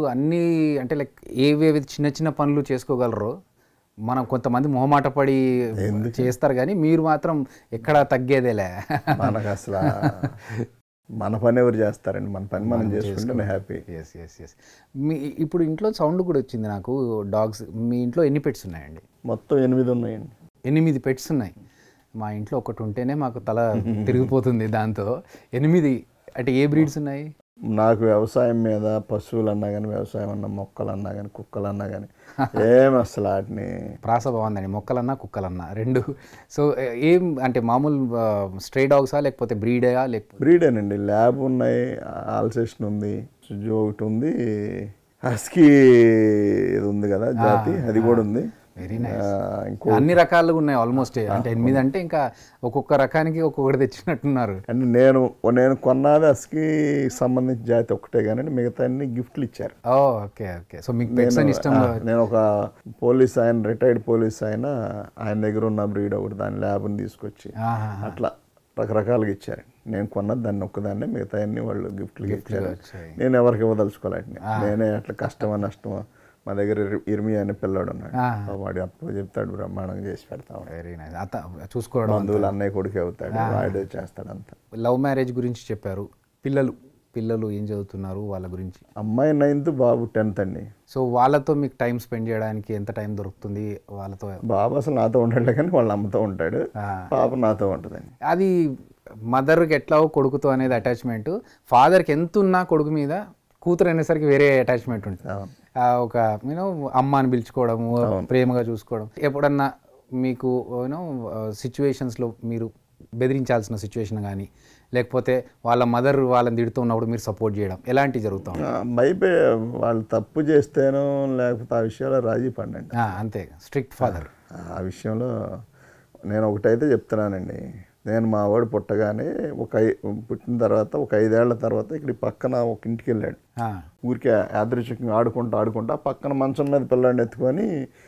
అన్ని అంటే లైక్ ఏవేవి చిన్న చిన్న పనులు చేసుకోగలరో మనం కొంతమంది మొహమాట పడి చేస్తారు కానీ మీరు మాత్రం ఎక్కడ తగ్గేదేలే మనకు అసలు మన పని ఎవరు చేస్తారండి మన పని మనం చేసుకుంటే నేను హ్యాపీ ఎస్ ఎస్ ఎస్ మీ ఇప్పుడు ఇంట్లో సౌండ్ కూడా వచ్చింది నాకు డాగ్స్ మీ ఇంట్లో ఎన్ని పెట్స్ ఉన్నాయండి మొత్తం ఎనిమిది ఉన్నాయండి ఎనిమిది పెట్స్ ఉన్నాయి మా ఇంట్లో ఒకటి ఉంటేనే మాకు తల తిరిగిపోతుంది దాంతో ఎనిమిది అంటే ఏ బ్రీడ్స్ ఉన్నాయి నాకు వ్యవసాయం మీద పశువులు అన్నా కానీ వ్యవసాయం అన్నా మొక్కలు అన్నా కానీ కుక్కలు అన్నా కానీ ఏం అసలు వాటిని ప్రాస బాగుందండి మొక్కలన్నా కుక్కలన్నా రెండు సో ఏం అంటే మామూలు స్ట్రే డాగ్సా లేకపోతే బ్రీడా లేకపోతే బ్రీడేనండి ల్యాబ్ ఉన్నాయి ఆల్సేషన్ ఉంది సుజు ఒకటి ఉంది హస్కీ ఇది ఉంది కదా జాతి అది కూడా ఉంది వెరీ ఆ, నైస్ ఇంకో అన్ని రకాలుగా ఉన్నాయి ఆల్మోస్ట్ అంటే ఎనిమిది అంటే ఇంకా ఒక్కొక్క రకానికి ఒక్కొక్కటి తెచ్చినట్టున్నారు అంటే నేను నేను కొన్నది హస్కీ సంబంధించిన జాతి ఒకటే కానీ మిగతా అన్ని గిఫ్ట్లు ఇచ్చారు ఓ ఓకే ఓకే సో మీకు పెట్స్ అని ఇష్టం ఆ, నేను ఒక పోలీస్ ఆయన రిటైర్డ్ పోలీస్ ఆయన ఆయన దగ్గర ఉన్న బ్రీడ్ ఒకటి దాని ల్యాబ్ని తీసుకొచ్చి ఆహా. అట్లా రకరకాలుగా ఇచ్చారు నేను కొన్నది దాన్ని ఒక్కదాన్ని మిగతా అన్ని వాళ్ళు గిఫ్ట్లు ఇచ్చారు వచ్చాయి. నేను ఎవరికి ఇవ్వదలుచుకోలేండి నేనే అట్లా కష్టమా నష్టమా మా దగ్గర ఇర్- ఇర్మి అనే పిల్లాడు ఉన్నాడు ఆహా. వాడు అప్పుడు చెప్తాడు బ్రహ్మాండంగా చేసి పెడతాం వెరీ నైస్ అత చూసుకోవడం బంధువులు అన్నయ్య కొడుకు అవుతాడు వాడే చేస్తాడు అంతా లవ్ మ్యారేజ్ గురించి చెప్పారు పిల్లలు పిల్లలు ఏం చదువుతున్నారు వాళ్ళ గురించి అమ్మాయి నైన్త్ బాబు టెన్త్ అండి సో వాళ్ళతో మీకు టైం స్పెండ్ చేయడానికి ఎంత టైం దొరుకుతుంది వాళ్ళతో బాబు అసలు నాతో ఉంటాడు కానీ వాళ్ళ అమ్మతో ఉంటాడు ఆ. పాప నాతో ఉంటుందండి అది మదర్కి ఎట్లా కొడుకుతో అనేది అటాచ్మెంట్ ఫాదర్కి ఎంత ఉన్నా కొడుకు మీద కూతురు అనేసరికి వేరే అటాచ్మెంట్ ఉంటుంది అవును. ఆ ఒక యూనో అమ్మ అని పిలుచుకోవడము ప్రేమగా చూసుకోవడం ఎప్పుడన్నా మీకు యూనో సిచ్యువేషన్స్లో మీరు బెదిరించాల్సిన సిచ్యువేషన్ కానీ లేకపోతే వాళ్ళ మదర్ వాళ్ళని తిడుతున్నప్పుడు మీరు సపోర్ట్ చేయడం ఎలాంటివి జరుగుతాం భయపే వాళ్ళు తప్పు చేస్తేనో లేకపోతే ఆ విషయంలో రాజీ పడండి అంతే స్ట్రిక్ట్ ఫాదర్ ఆ విషయంలో నేను ఒకటైతే చెప్తున్నానండి నేను మా వాడు పుట్టగానే ఒక ఐ- పుట్టిన తర్వాత ఒక ఐదేళ్ల తర్వాత ఇక్కడ పక్కన ఒక ఇంటికి వెళ్ళాడు ఊరికే యాదృచ్ఛికంగా ఆడుకుంటూ ఆడుకుంటా పక్కన మంచం మీద పిల్లాడిని ఎత్తుకొని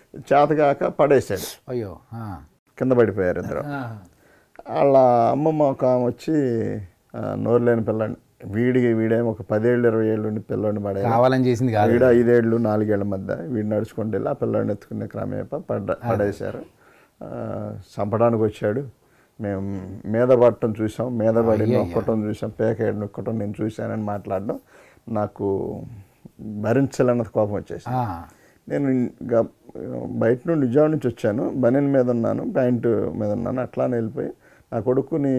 చేతగాక పడేశాడు అయ్యో ఆ. కింద పడిపోయారు ఇద్దరు ఆ. వాళ్ళ అమ్మమ్మ ఒక ఆమె వచ్చి ఆ, నోరు లేని పిల్లాడిని వీడికి వీడేమో ఒక పదేళ్ళు ఇరవై ఏళ్ళు ఉండి పిల్లాడిని పడే కావాలని చేసింది కాదు వీడు ఐదేళ్ళు నాలుగేళ్ల మధ్య వీడు నడుచుకుంటూ వెళ్ళి ఆ పిల్లాడిని ఎత్తుకునే క్రమేప పడ్డ పడేశారు ఆ, చంపడానికి వచ్చాడు మేము మీద పడటం చూసాం మీద పడి నొక్కటం చూసాం పేకేడు నొక్కటం నేను చూశానని మాట్లాడడం నాకు భరించలేనంత కోపం వచ్చేసి ఆ. నేను ఇంకా బయట నుండి విజయవాడ నుంచి వచ్చాను బనీన్ మీద ఉన్నాను ప్యాంటు మీద ఉన్నాను అట్లానే వెళ్ళిపోయి నా కొడుకుని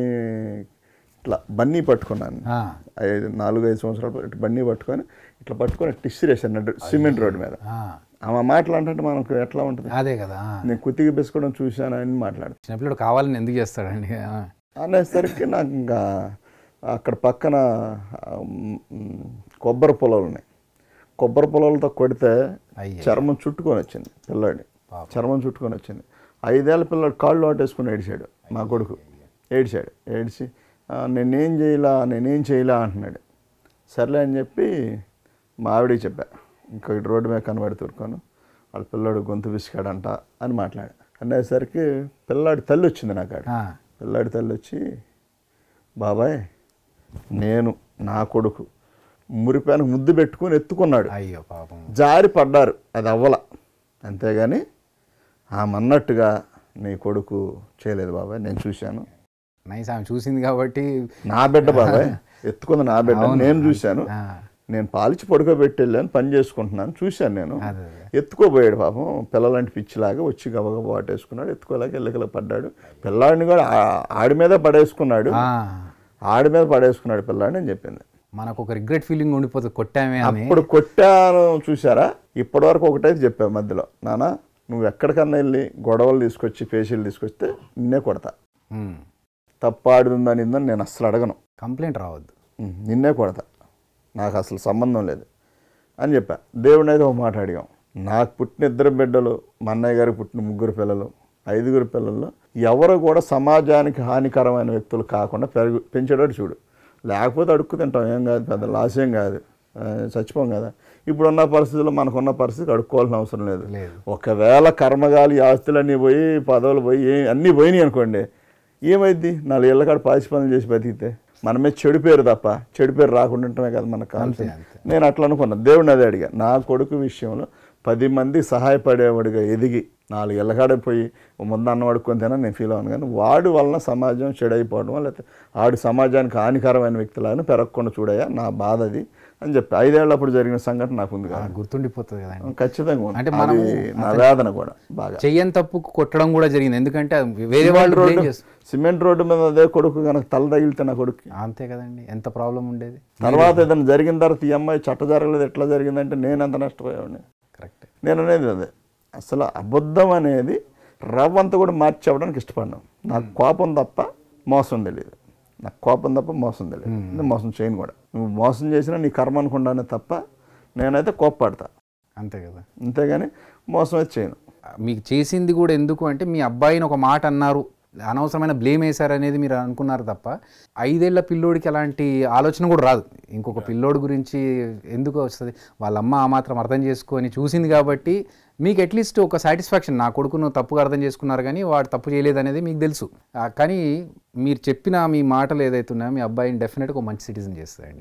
ఇట్లా బన్నీ పట్టుకున్నాను ఆ. ఐదు నాలుగు ఐదు సంవత్సరాలు ఇట్లా బన్నీ పట్టుకొని ఇట్లా పట్టుకొని టిస్సిరేసాను నడ్డు సిమెంట్ రోడ్ మీద ఆ. ఆమె మాట్లాడంటే మనకు ఎట్లా ఉంటుంది అదే కదా ఆ. నేను కుత్తికి బెసుకోవడం చూశాను అని మాట్లాడు చిన్నపిల్లడు కావాలని ఎందుకు చేస్తాడండి ఆ. అనేసరికి నాకు ఇంకా అక్కడ పక్కన ఆ, మ్, కొబ్బరి పొలాలు ఉన్నాయి కొబ్బరి పొలాలతో కొడితే అయ్యే. చర్మం చుట్టుకొని వచ్చింది పిల్లాడి చర్మం చుట్టుకొని వచ్చింది ఐదేళ్ల పిల్లాడు కాళ్ళు ఆటేసుకొని ఏడిచాడు మా కొడుకు ఏడిచాడు ఏడిచి "ఆ, నేనేం చేయలా నేనేం చేయలా అంటున్నాడు సర్లే అని చెప్పి మా ఆవిడకి చెప్పా ఇంకా ఇటు రోడ్డు మీద కనబడి తూరుకోను వాళ్ళ పిల్లాడు గొంతు విసికాడంట అని మాట్లాడు అనేసరికి పిల్లాడి తల్లి వచ్చింది నాకు ఆడ ఆ. పిల్లాడి తల్లి వచ్చి బాబాయ్ నేను నా కొడుకు మురిపానికి ముద్దు పెట్టుకుని ఎత్తుకున్నాడు అయ్యో పాపం జారి పడ్డారు అది అవ్వల అంతేగాని ఆమె అన్నట్టుగా నీ కొడుకు చేయలేదు బాబాయ్ నేను చూశాను నైస్ ఆమె చూసింది కాబట్టి నా బిడ్డ బాబాయ్ ఎత్తుకుంది నా బిడ్డ నేను చూశాను ఆ. నేను పాలిచి పడుకోబెట్టి వెళ్ళాను పని చేసుకుంటున్నాను చూశాను నేను అదే అదే. ఎత్తుకోబోయాడు పాపం పిల్లలాంటి పిచ్చిలాగా వచ్చి గబగబా వాటేసుకున్నాడు ఎత్తుకోలేక ఎల్లకిల పడ్డాడు పిల్లాడిని కూడా ఆ- ఆడి మీద పడేసుకున్నాడు ఆ. ఆడి మీద పడేసుకున్నాడు పిల్లాడిని అని చెప్పింది మనకు ఒక రిగ్రెట్ ఫీలింగ్ ఉండిపోతుంది కొట్టామే అని ఇప్పుడు కొట్టాను చూసారా ఇప్పటివరకు ఒకటైతే చెప్పా మధ్యలో నాన్న నువ్వు ఎక్కడికన్నా వెళ్ళి గొడవలు తీసుకొచ్చి ఫేషియల్ తీసుకొస్తే నిన్నే కొడతా ఉమ్. తప్పు ఆడుందని ఇందని నేను అస్సలు అడగను కంప్లైంట్ రావద్దు ఉమ్, నిన్నే కొడతా నాకు అసలు సంబంధం లేదు అని చెప్పా దేవుడిని అయితే ఒక మాట అడిగాం నాకు పుట్టిన ఇద్దరు బిడ్డలు మా అన్నయ్య గారికి పుట్టిన ముగ్గురు పిల్లలు ఐదుగురు పిల్లల్లో ఎవరు కూడా సమాజానికి హానికరమైన వ్యక్తులు కాకుండా పెరుగు పెంచేటట్టు చూడు లేకపోతే అడుక్కు తింటాం ఏం కాదు పెద్ద లాస్ ఏం కాదు ఆ, చచ్చిపోం కదా ఇప్పుడున్న పరిస్థితుల్లో మనకున్న పరిస్థితి అడుక్కోవాల్సిన అవసరం లేదు లేదు. ఒకవేళ కర్మగాలి ఆస్తులన్నీ పోయి పదవులు పోయి ఏ- అన్నీ పోయినాయి అనుకోండి ఏమైద్ది నాలుగు ఏళ్ళ కాడ పాచి పనులు చేసి బతికితే మన మీద చెడు పేరు తప్ప చెడు పేరు రాకుండా ఉండటమే కదా మనకు కావాల్సింది అంతే. నేను అట్లా అనుకున్నా దేవుడిని అదే అడిగా నా కొడుకు విషయంలో పది మంది సహాయపడేవాడిగా ఎదిగి నాలుగు ఎల్లగాడే పోయి ఓ ముందు అన్నం అడుక్కొని తినా నేను ఫీల్ అవ్వను కానీ వాడు వలన సమాజం చెడైపోవడం లేకపోతే ఆడు సమాజానికి హానికరమైన వ్యక్తులను పెరగకుండా చూడయా నా బాధ అది అని చెప్పి ఐదేళ్ళప్పుడు జరిగిన సంఘటన నాకు ఉంది ఆ, కదా గుర్తుండిపోతుంది కదండి ఖచ్చితంగా ఉంది. అంటే అది మనము నా వేదన కూడా బాగా చెయ్యని తప్పుకు కొట్టడం కూడా జరిగింది ఎందుకంటే అది వేరే వాళ్ళు రోడ్డు blame చేస్తారు సిమెంట్ రోడ్డు మీద అదే కొడుకు కనుక తల తగిలితే నా కొడుకు అంతే కదండి ఎంత ప్రాబ్లం ఉండేది తర్వాత ఏదైనా జరిగిన తర్వాత ఈ అమ్మాయి చట్ట జరగలేదు ఎట్లా జరిగిందంటే నేను ఎంత నష్టపోయాడిని కరెక్ట్ నేను అనేది అదే అసలు అబద్ధం అనేది రవ్వంతా కూడా మార్చి చెప్పడానికి ఇష్టపడ్డాను నాకు కోపం తప్ప మోసం తెలియదు నాకు కోపం తప్ప మోసం తెలియదు నేను మోసం చేయను కూడా నువ్వు మోసం చేసినా నీ కర్మ అనుకుంటానే తప్ప నేనైతే కోప్పడతా అంతే కదా అంతేగాని మోసం అయితే చేయను మీకు చేసింది కూడా ఎందుకు అంటే మీ అబ్బాయిని ఒక మాట అన్నారు అనవసరమైన బ్లేమ్ వేశారు అనేది మీరు అనుకున్నారు తప్ప ఐదేళ్ల పిల్లోడికి అలాంటి ఆలోచన కూడా రాదు ఇంకొక పిల్లోడి గురించి ఎందుకు వస్తుంది వాళ్ళ అమ్మ ఆ మాత్రం అర్థం చేసుకొని చూసింది కాబట్టి మీకు అట్లీస్ట్ ఒక సాటిస్ఫాక్షన్ నా కొడుకును తప్పుగా అర్థం చేసుకున్నారు కానీ వాడు తప్పు చేయలేదు అనేది మీకు తెలుసు ఆ, కానీ మీరు చెప్పిన మీ మాటలు ఏదైతే ఉన్నాయో మీ అబ్బాయిని డెఫినెట్గా ఒక మంచి సిటిజన్ చేస్తాయండి